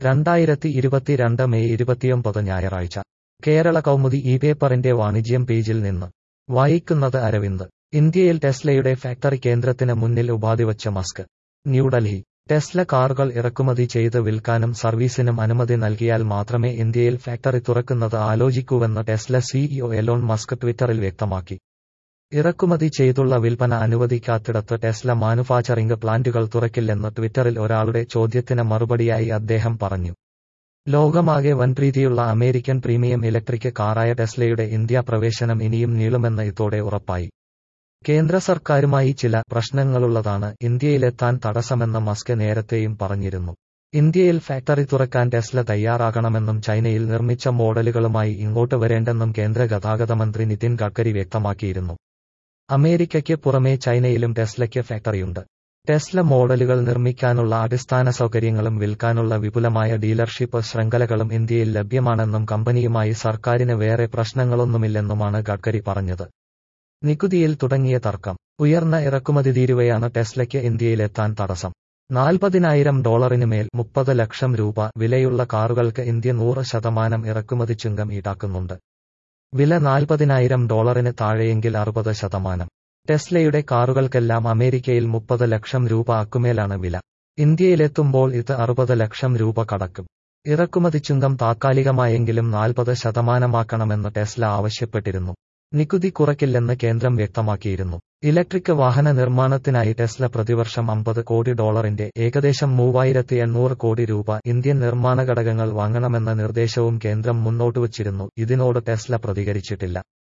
രണ്ടായിരത്തി ഇരുപത്തിരണ്ട് മെയ് ഇരുപത്തിയൊമ്പത് ഞായറാഴ്ച കേരള കൗമുദി ഈ പേപ്പറിന്റെ വാണിജ്യം പേജിൽ നിന്ന് വായിക്കുന്നത് അരവിന്ദ് ഇന്ത്യയിൽ ടെസ്ലയുടെ ഫാക്ടറി കേന്ദ്രത്തിന് മുന്നിൽ ഉപാധിവച്ച മസ്ക് ന്യൂഡൽഹി ടെസ്ല കാറുകൾ ഇറക്കുമതി ചെയ്ത് വിൽക്കാനും സർവീസിനും അനുമതി നൽകിയാൽ മാത്രമേ ഇന്ത്യയിൽ ഫാക്ടറി തുറക്കുന്നത് ആലോചിക്കൂവെന്ന് ടെസ്ല സിഇഒ എലോൺ മസ്ക് ട്വിറ്ററിൽ വ്യക്തമാക്കി ഇറക്കുമതി ചെയ്തുള്ള വിൽപ്പന അനുവദിക്കാത്തിടത്ത് ടെസ്ല മാനുഫാക്ചറിംഗ് പ്ലാന്റുകൾ തുറക്കില്ലെന്ന് ട്വിറ്ററിൽ ഒരാളുടെ ചോദ്യത്തിന് മറുപടിയായി അദ്ദേഹം പറഞ്ഞു ലോകമാകെ വൻപ്രീതിയുള്ള അമേരിക്കൻ പ്രീമിയം ഇലക്ട്രിക് കാറായ ടെസ്ലയുടെ ഇന്ത്യ പ്രവേശനം ഇനിയും നീളുമെന്ന് ഇതോടെ ഉറപ്പായി കേന്ദ്ര സർക്കാരുമായി ചില പ്രശ്നങ്ങളുള്ളതാണ് ഇന്ത്യയിലെത്താൻ തടസ്സമെന്ന് മസ്ക് നേരത്തെയും പറഞ്ഞിരുന്നു ഇന്ത്യയിൽ ഫാക്ടറി തുറക്കാൻ ടെസ്ല തയ്യാറാകണമെന്നും ചൈനയിൽ നിർമ്മിച്ച മോഡലുകളുമായി ഇങ്ങോട്ട് വരേണ്ടെന്നും കേന്ദ്ര ഗതാഗത മന്ത്രി നിതിൻ ഗഡ്കരി വ്യക്തമാക്കിയിരുന്നു അമേരിക്കയ്ക്ക് പുറമെ ചൈനയിലും ടെസ്ലയ്ക്ക് ഫാക്ടറിയുണ്ട് ടെസ്ല മോഡലുകൾ നിർമ്മിക്കാനുള്ള അടിസ്ഥാന സൗകര്യങ്ങളും വിൽക്കാനുള്ള വിപുലമായ ഡീലർഷിപ്പ് ശൃംഖലകളും ഇന്ത്യയിൽ ലഭ്യമാണെന്നും കമ്പനിയുമായി സർക്കാരിന് വേറെ പ്രശ്നങ്ങളൊന്നുമില്ലെന്നുമാണ് ഗഡ്കരി പറഞ്ഞത് നികുതിയിൽ തുടങ്ങിയ തർക്കം ഉയർന്ന ഇറക്കുമതി തീരുവയാണ് ടെസ്ലയ്ക്ക് ഇന്ത്യയിലെത്താൻ തടസ്സം നാൽപ്പതിനായിരം ഡോളറിന് മേൽ മുപ്പത് ലക്ഷം രൂപ വിലയുള്ള കാറുകൾക്ക് ഇന്ത്യ നൂറ് ശതമാനം ഇറക്കുമതി ചുങ്കം ഈടാക്കുന്നുണ്ട് വില നാൽപ്പതിനായിരം ഡോളറിന് താഴെയെങ്കിൽ അറുപത് ശതമാനം ടെസ്ലയുടെ കാറുകൾക്കെല്ലാം അമേരിക്കയിൽ മുപ്പത് ലക്ഷം രൂപ അക്കുമേലാണ് വില ഇന്ത്യയിലെത്തുമ്പോൾ ഇത് അറുപത് ലക്ഷം രൂപ കടക്കും ഇറക്കുമതി ചുങ്കം താത്കാലികമായെങ്കിലും നാൽപ്പത് ശതമാനമാക്കണമെന്ന് ടെസ്ല ആവശ്യപ്പെട്ടിരുന്നു നികുതി കുറയ്ക്കില്ലെന്ന് കേന്ദ്രം വ്യക്തമാക്കിയിരുന്നു ഇലക്ട്രിക് വാഹന നിർമ്മാണത്തിനായി ടെസ്ല പ്രതിവർഷം അമ്പത് കോടി ഡോളറിന്റെ ഏകദേശം മൂവായിരത്തി എണ്ണൂറ് കോടി രൂപ ഇന്ത്യൻ നിർമ്മാണ ഘടകങ്ങൾ വാങ്ങണമെന്ന നിർദ്ദേശവും കേന്ദ്രം മുന്നോട്ടുവച്ചിരുന്നു ഇതിനോട് ടെസ്ല പ്രതികരിച്ചിട്ടില്ല